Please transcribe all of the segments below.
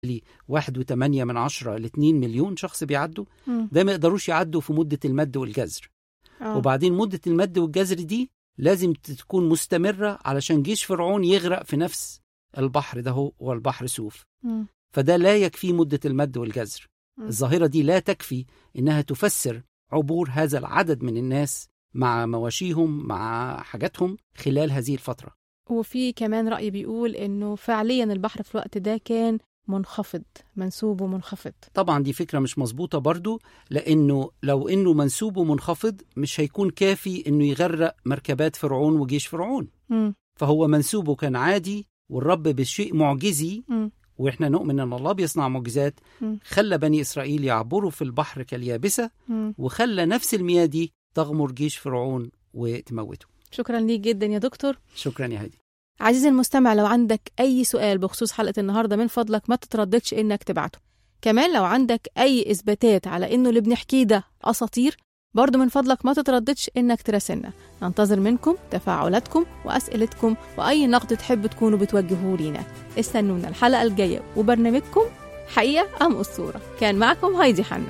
حوالي واحد وتمانية من عشرة لاتنين مليون شخص بيعدوا مم. ده ما يقدروش يعدوا في مدة المد والجزر آه. وبعدين مدة المد والجزر دي لازم تكون مستمرة علشان جيش فرعون يغرق في نفس البحر ده هو والبحر سوف مم. فده لا يكفي مدة المد والجزر مم. الظاهرة دي لا تكفي إنها تفسر عبور هذا العدد من الناس مع مواشيهم مع حاجاتهم خلال هذه الفترة وفي كمان رأي بيقول إنه فعليا البحر في الوقت ده كان منخفض منسوبه منخفض طبعا دي فكرة مش مظبوطة برضو لأنه لو إنه منسوبه منخفض مش هيكون كافي إنه يغرق مركبات فرعون وجيش فرعون مم. فهو منسوبه كان عادي والرب بشيء معجزي مم. واحنا نؤمن ان الله بيصنع معجزات مم. خلى بني اسرائيل يعبروا في البحر كاليابسه مم. وخلى نفس المياه دي تغمر جيش فرعون وتموته شكرا ليك جدا يا دكتور شكرا يا هادي عزيزي المستمع لو عندك أي سؤال بخصوص حلقة النهاردة من فضلك ما تترددش إنك تبعته كمان لو عندك أي إثباتات على إنه اللي بنحكيه ده أساطير برضه من فضلك ما تترددش إنك تراسلنا ننتظر منكم تفاعلاتكم وأسئلتكم وأي نقد تحب تكونوا بتوجهوه لينا استنونا الحلقة الجاية وبرنامجكم حقيقة أم أسطورة كان معكم هايدي حنا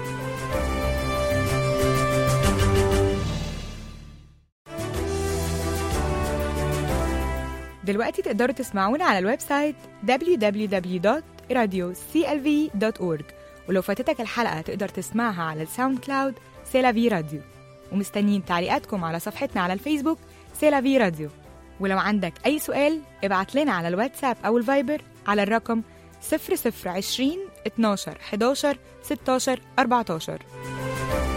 دلوقتي تقدروا تسمعونا على الويب سايت www.radioclv.org ولو فاتتك الحلقة تقدر تسمعها على الساوند كلاود سيلافي راديو ومستنيين تعليقاتكم على صفحتنا على الفيسبوك سيلافي راديو ولو عندك أي سؤال ابعت لنا على الواتساب أو الفايبر على الرقم 0020 12 11 16 14